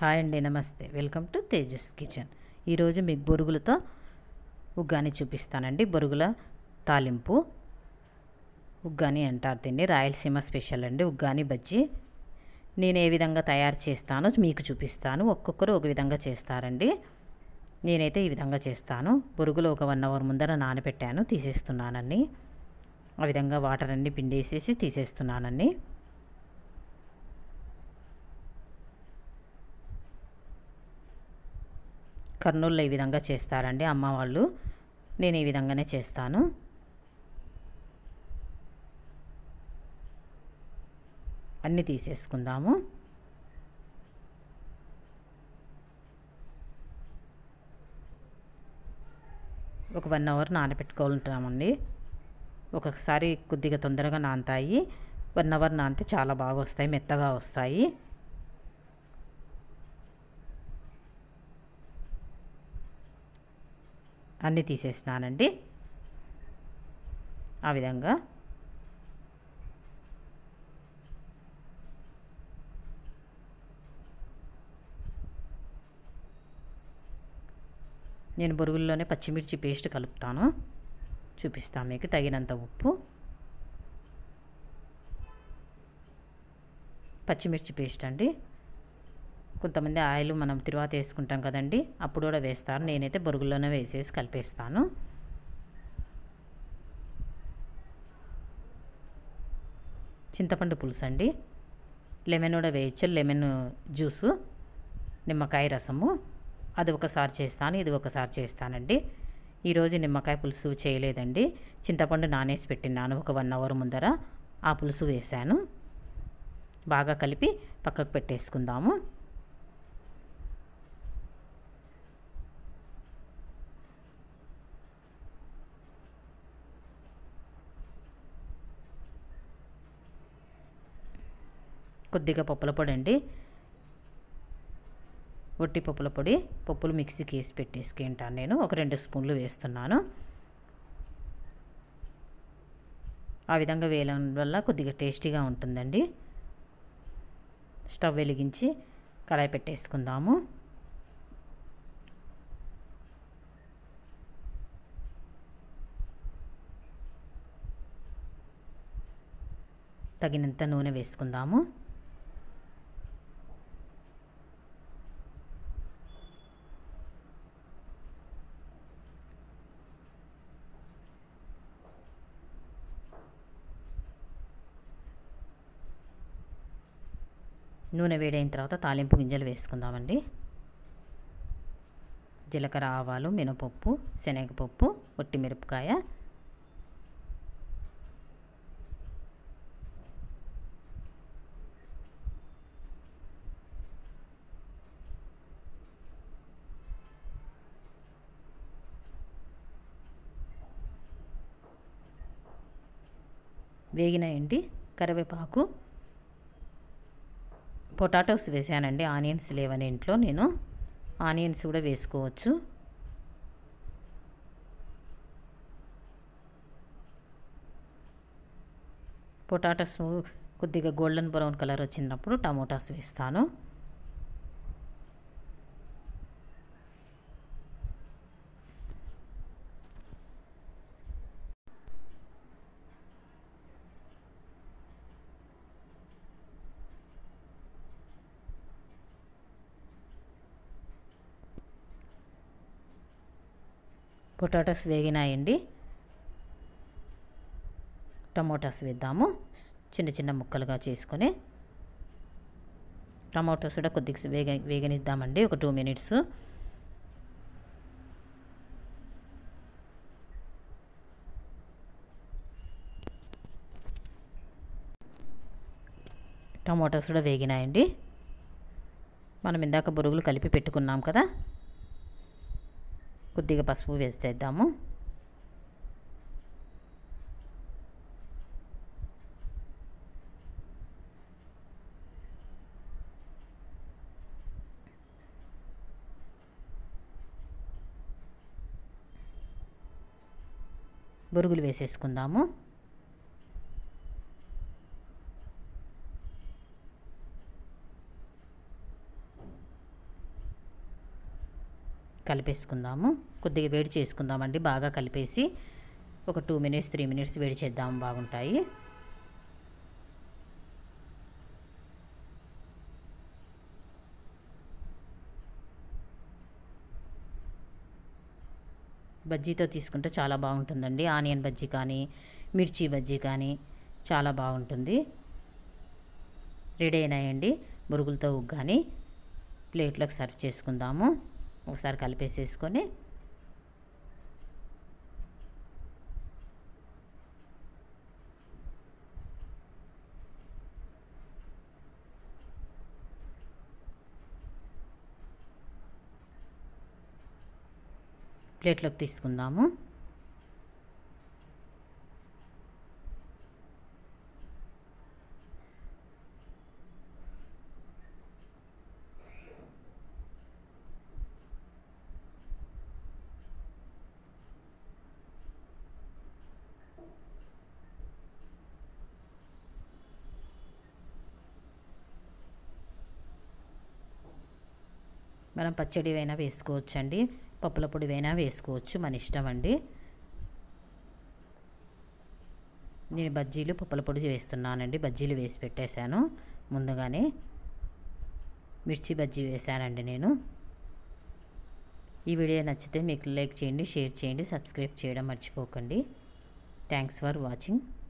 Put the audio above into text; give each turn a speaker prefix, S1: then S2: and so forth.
S1: hi అండి నమస్తే welcome to Tejas kitchen ఈరోజు మీకు బొరుగులతో ఉగ్గాని చూపిస్తానండి బొరుగుల తాలింపు ఉగ్గాని అంటారు దీన్ని రాయలసీమ స్పెషల్ అండి ఉగ్గాని బజ్జీ నేను ఏ విధంగా తయారు చేస్తానో మీకు చూపిస్తాను ఒక్కొక్కరు ఒక విధంగా చేస్తారండి నేనైతే ఈ విధంగా చేస్తాను బొరుగులు ఒక వన్ అవర్ ముందర నానబెట్టాను తీసేస్తున్నానండి ఆ విధంగా వాటర్ అన్ని పిండేసేసి తీసేస్తున్నానండి కర్నూలులో ఈ విధంగా చేస్తారండి అమ్మ వాళ్ళు నేను ఈ విధంగానే చేస్తాను అన్నీ తీసేసుకుందాము ఒక వన్ అవర్ నానబెట్టుకుంటామండి ఒక్కొక్కసారి కొద్దిగా తొందరగా నానతాయి వన్ అవర్ నానితే చాలా బాగా వస్తాయి మెత్తగా వస్తాయి అన్నీ తీసేసినానండి ఆ విధంగా నేను బొరుగుల్లోనే పచ్చిమిర్చి పేస్ట్ కలుపుతాను చూపిస్తాను మీకు తగినంత ఉప్పు పచ్చిమిర్చి పేస్ట్ అండి కొంతమంది ఆయిల్ మనం తిరువాత వేసుకుంటాం కదండి అప్పుడు కూడా వేస్తారు నేనైతే బొరుగుల్లోనే వేసేసి కలిపేస్తాను చింతపండు పులుసు అండి లెమన్ కూడా వేయచ్చు లెమన్ జ్యూసు నిమ్మకాయ రసము అది ఒకసారి చేస్తాను ఇది ఒకసారి చేస్తానండి ఈరోజు నిమ్మకాయ పులుసు చేయలేదండి చింతపండు నానేసి పెట్టినాను ఒక వన్ అవర్ ముందర ఆ పులుసు వేశాను బాగా కలిపి పక్కకు పెట్టేసుకుందాము కొద్దిగా పప్పుల పొడి అండి ఒట్టి పప్పుల పొడి పప్పులు మిక్సీకి వేసి పెట్టేసుకుంటాను నేను ఒక రెండు స్పూన్లు వేస్తున్నాను ఆ విధంగా వేయడం వల్ల కొద్దిగా టేస్టీగా ఉంటుందండి స్టవ్ వెలిగించి కడాయి పెట్టేసుకుందాము తగినంత నూనె వేసుకుందాము నూనె వేడైన తర్వాత తాలింపు గింజలు వేసుకుందామండి జీలకర్ర ఆవాలు మినపప్పు శనగపప్పు ఒట్టి మిరపకాయ వేగినాయండి కరివేపాకు పొటాటోస్ వేసానండి ఆనియన్స్ లేవని ఇంట్లో నేను ఆనియన్స్ కూడా వేసుకోవచ్చు పొటాటోస్ కొద్దిగా గోల్డెన్ బ్రౌన్ కలర్ వచ్చినప్పుడు టమోటాస్ వేస్తాను పొటాటోస్ వేగినాయండి టమోటాస్ వేద్దాము చిన్న చిన్న ముక్కలుగా చేసుకొని టమాటోస్ కూడా కొద్దిగా వేగ వేగనిద్దామండి ఒక టూ మినిట్స్ టమాటోస్ కూడా వేగినాయండి మనం ఇందాక బొరుగులు కలిపి పెట్టుకున్నాం కదా కొద్దిగా పసుపు వేసేద్దాము బొరుగులు వేసేసుకుందాము కలిపేసుకుందాము కొద్దిగా వేడి చేసుకుందామండి బాగా కలిపేసి ఒక టూ మినిట్స్ త్రీ మినిట్స్ వేడి చేద్దాము బాగుంటాయి బజ్జీతో తీసుకుంటే చాలా బాగుంటుందండి ఆనియన్ బజ్జీ కానీ మిర్చి బజ్జీ కానీ చాలా బాగుంటుంది రెడీ అయినాయండి బురుగులతో ఉగ్గాని ప్లేట్లోకి సర్వ్ చేసుకుందాము ఒకసారి కలిపేసేసుకొని ప్లేట్లోకి తీసుకుందాము మనం పచ్చడి అయినా వేసుకోవచ్చండి పప్పుల పొడి అయినా వేసుకోవచ్చు మన ఇష్టం అండి నేను బజ్జీలు పప్పుల పొడి వేస్తున్నానండి బజ్జీలు వేసి పెట్టేశాను ముందుగానే మిర్చి బజ్జీ వేశానండి నేను ఈ వీడియో నచ్చితే మీకు లైక్ చేయండి షేర్ చేయండి సబ్స్క్రైబ్ చేయడం మర్చిపోకండి థ్యాంక్స్ ఫర్ వాచింగ్